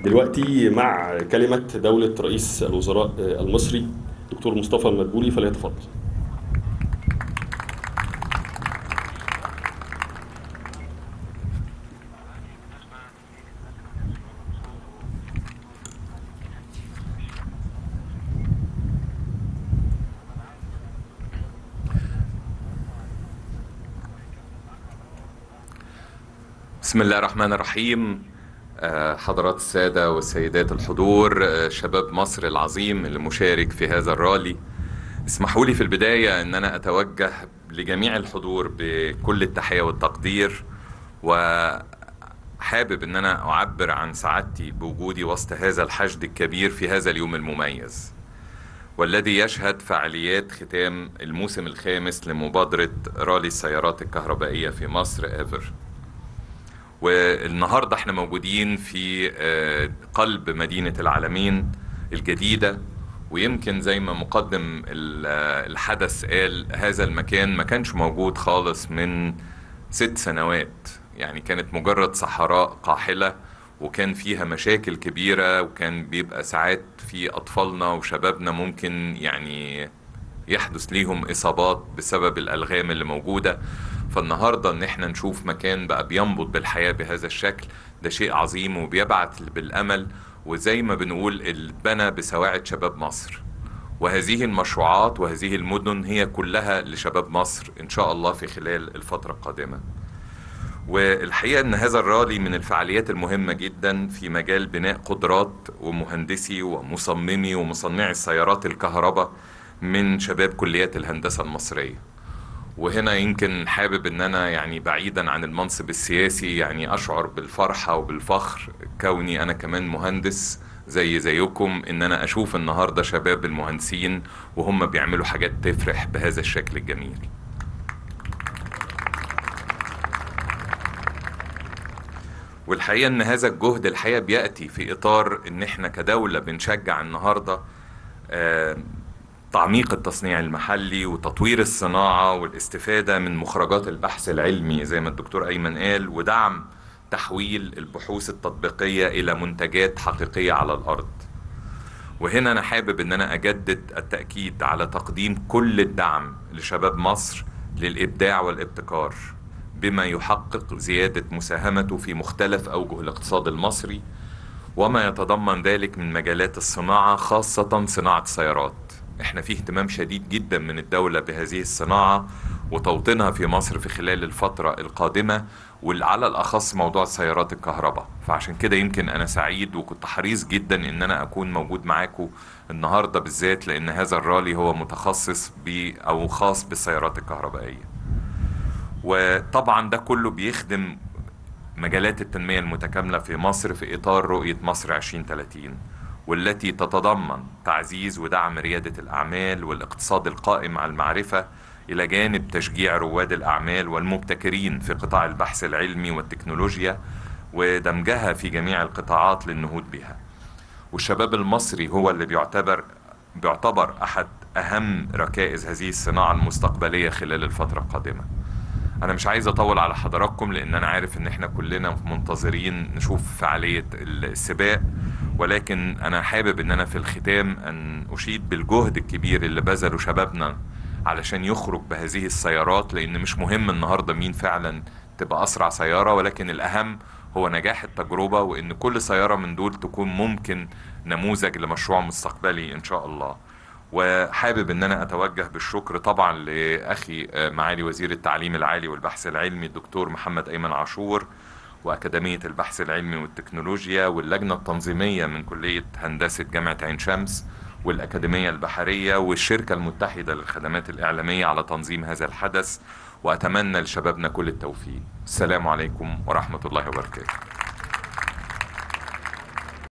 دلوقتي مع كلمة دولة رئيس الوزراء المصري دكتور مصطفى المدبولي فليتفضل بسم الله الرحمن الرحيم آه، حضرات السادة والسيدات الحضور آه، شباب مصر العظيم اللي مشارك في هذا الرالي اسمحوا لي في البداية ان انا اتوجه لجميع الحضور بكل التحية والتقدير وحابب ان انا اعبر عن سعادتي بوجودي وسط هذا الحشد الكبير في هذا اليوم المميز والذي يشهد فعاليات ختام الموسم الخامس لمبادرة رالي السيارات الكهربائية في مصر ايفر والنهارده احنا موجودين في آه، قلب مدينة العالمين الجديدة ويمكن زي ما مقدم ال- آه، الحدث قال هذا المكان ما كانش موجود خالص من ست سنوات يعني كانت مجرد صحراء قاحلة وكان فيها مشاكل كبيرة وكان بيبقى ساعات في أطفالنا وشبابنا ممكن يعني يحدث ليهم إصابات بسبب الألغام اللي موجودة فالنهاردة إن إحنا نشوف مكان بقى بينبض بالحياة بهذا الشكل ده شيء عظيم وبيبعث بالأمل وزي ما بنقول اتبنى بسواعد شباب مصر وهذه المشروعات وهذه المدن هي كلها لشباب مصر إن شاء الله في خلال الفترة القادمة والحقيقة أن هذا الرالي من الفعاليات المهمة جدا في مجال بناء قدرات ومهندسي ومصممي ومصنعي السيارات الكهرباء من شباب كليات الهندسة المصرية وهنا يمكن حابب ان انا يعني بعيدا عن المنصب السياسي يعني اشعر بالفرحة وبالفخر كوني انا كمان مهندس زي زيكم ان انا اشوف النهاردة شباب المهندسين وهم بيعملوا حاجات تفرح بهذا الشكل الجميل والحقيقة ان هذا الجهد الحقيقة بيأتي في اطار ان احنا كدولة بنشجع النهاردة آه، تعميق التصنيع المحلي وتطوير الصناعة والاستفادة من مخرجات البحث العلمي زي ما الدكتور أيمن قال ودعم تحويل البحوث التطبيقية إلى منتجات حقيقية على الأرض وهنا أنا حابب أن أنا أجدد التأكيد على تقديم كل الدعم لشباب مصر للإبداع والابتكار بما يحقق زيادة مساهمته في مختلف أوجه الاقتصاد المصري وما يتضمن ذلك من مجالات الصناعة خاصة صناعة السيارات احنا في اهتمام شديد جدا من الدولة بهذه الصناعة وتوطينها في مصر في خلال الفترة القادمة وعلى الأخص موضوع السيارات الكهرباء فعشان كده يمكن أنا سعيد وكنت حريص جدا إن أنا أكون موجود معاكم النهاردة بالذات لأن هذا الرالي هو متخصص ب أو خاص بالسيارات الكهربائية وطبعا ده كله بيخدم مجالات التنمية المتكاملة في مصر في إطار رؤية مصر 2030 والتي تتضمن تعزيز ودعم ريادة الأعمال والاقتصاد القائم على المعرفة إلى جانب تشجيع رواد الأعمال والمبتكرين في قطاع البحث العلمي والتكنولوجيا ودمجها في جميع القطاعات للنهوض بها والشباب المصري هو اللي بيعتبر بيعتبر أحد أهم ركائز هذه الصناعة المستقبلية خلال الفترة القادمة انا مش عايز اطول على حضراتكم لان انا عارف ان احنا كلنا منتظرين نشوف فعالية السباق ولكن انا حابب ان انا في الختام ان اشيد بالجهد الكبير اللي بذله شبابنا علشان يخرج بهذه السيارات لان مش مهم النهاردة مين فعلا تبقى اسرع سيارة ولكن الاهم هو نجاح التجربة وان كل سيارة من دول تكون ممكن نموذج لمشروع مستقبلي ان شاء الله وحابب ان انا اتوجه بالشكر طبعا لاخي آه، معالي وزير التعليم العالي والبحث العلمي الدكتور محمد ايمن عاشور واكاديميه البحث العلمي والتكنولوجيا واللجنه التنظيميه من كليه هندسه جامعه عين شمس والاكاديميه البحريه والشركه المتحده للخدمات الاعلاميه على تنظيم هذا الحدث واتمنى لشبابنا كل التوفيق السلام عليكم ورحمه الله وبركاته